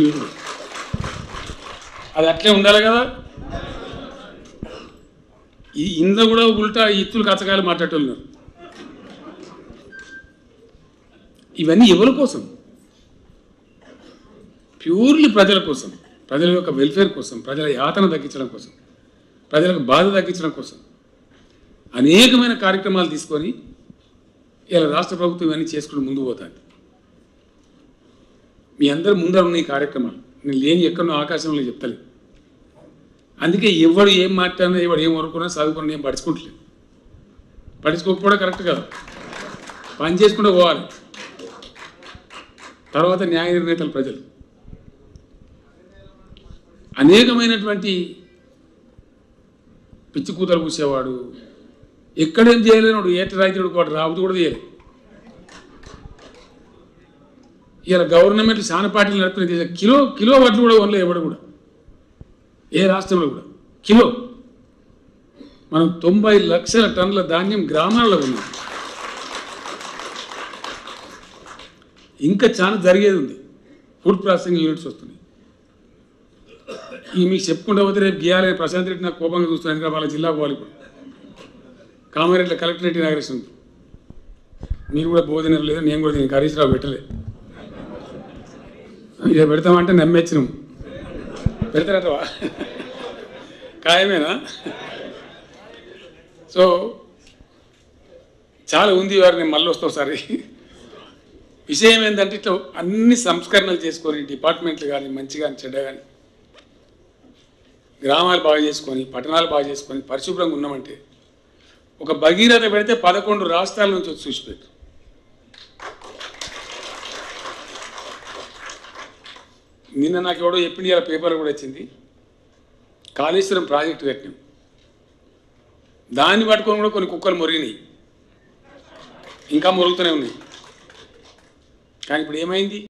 అది అట్లే ఉండాలి కదా ఈ ఇందులో కూడా ఉల్టా ఇత్తులు కచ్చకాయలు మాట్లాడుతున్నారు ఇవన్నీ ఎవరి కోసం ప్యూర్లీ ప్రజల కోసం ప్రజల యొక్క వెల్ఫేర్ కోసం ప్రజల యాతన తగ్గించడం కోసం ప్రజలకు బాధ తగ్గించడం కోసం అనేకమైన కార్యక్రమాలు తీసుకొని ఇలా రాష్ట్ర ప్రభుత్వం ఇవన్నీ చేసుకుని ముందుకు పోతుంది మీ అందరు ముందర ఉన్న ఈ కార్యక్రమాలు నేను లేని ఎక్కడో ఆకాశంలో చెప్తలే అందుకే ఎవడు ఏం మాట్లాడినా ఎవడు ఏం వరకున్నా చదువుకున్నా ఏం పడుచుకుంటలేదు పడుచుకోకపోవడం కరెక్ట్ కాదు పని చేసుకుంటూ పోవాలి తర్వాత న్యాయ నిర్ణేతలు ప్రజలు అనేకమైనటువంటి పిచ్చి కూతలు పూసేవాడు ఎక్కడేం చేయలేనాడు ఏట రైతుడు వాడు రాబుతూ కూడా చేయలేదు ఇలా గవర్నమెంట్ చాలా పార్టీలు నడుపుతున్న దేశం కిలో కిలో వడ్లు కూడా వనలే ఎవడు కూడా ఏ రాష్ట్రంలో కూడా కిలో మనం తొంభై లక్షల టన్నుల ధాన్యం గ్రామాల్లో ఉన్నాం ఇంకా చాలా జరిగేది ఉంది ఫుడ్ ప్రాసెసింగ్ యూనిట్స్ వస్తున్నాయి ఈ మీకు చెప్పుకుంటూ పోతే రేపు గీయాలి ప్రశాంత్ రెడ్డి నాకు కోపంగా చూస్తున్నాను ఇంకా వాళ్ళ జిల్లా పోవాలి ఇప్పుడు కామారెడ్డి కలెక్టరేట్ ఇనాగరేషన్ ఉంది మీరు కూడా భోజనం లేదు నేను కూడా దీనికి హరీష్ రావు పెట్టలే ఇక పెడతామంటే నమ్మేచ్చినాం పెడతారటవా ఖాయమేనా సో చాలా ఉంది వారు నేను మళ్ళీ వస్తా ఒకసారి విషయం ఏంటంటే ఇట్లా అన్ని సంస్కరణలు చేసుకొని డిపార్ట్మెంట్లు కానీ మంచి కానీ చెడ్డ కానీ గ్రామాలు బాగా చేసుకొని పట్టణాలు బాగా చేసుకొని పరిశుభ్రంగా ఉన్నామంటే ఒక భగీరథ పెడితే పదకొండు రాష్ట్రాల నుంచి వచ్చి చూసిపెట్టు నిన్న నాకు ఎవడో చెప్పింది ఇలా పేపర్ కూడా వచ్చింది కాళేశ్వరం ప్రాజెక్టు కట్టినాం దాన్ని పట్టుకొని కూడా కొన్ని కుక్కలు మురిగినాయి ఇంకా మురుగుతూనే ఉన్నాయి కానీ ఇప్పుడు ఏమైంది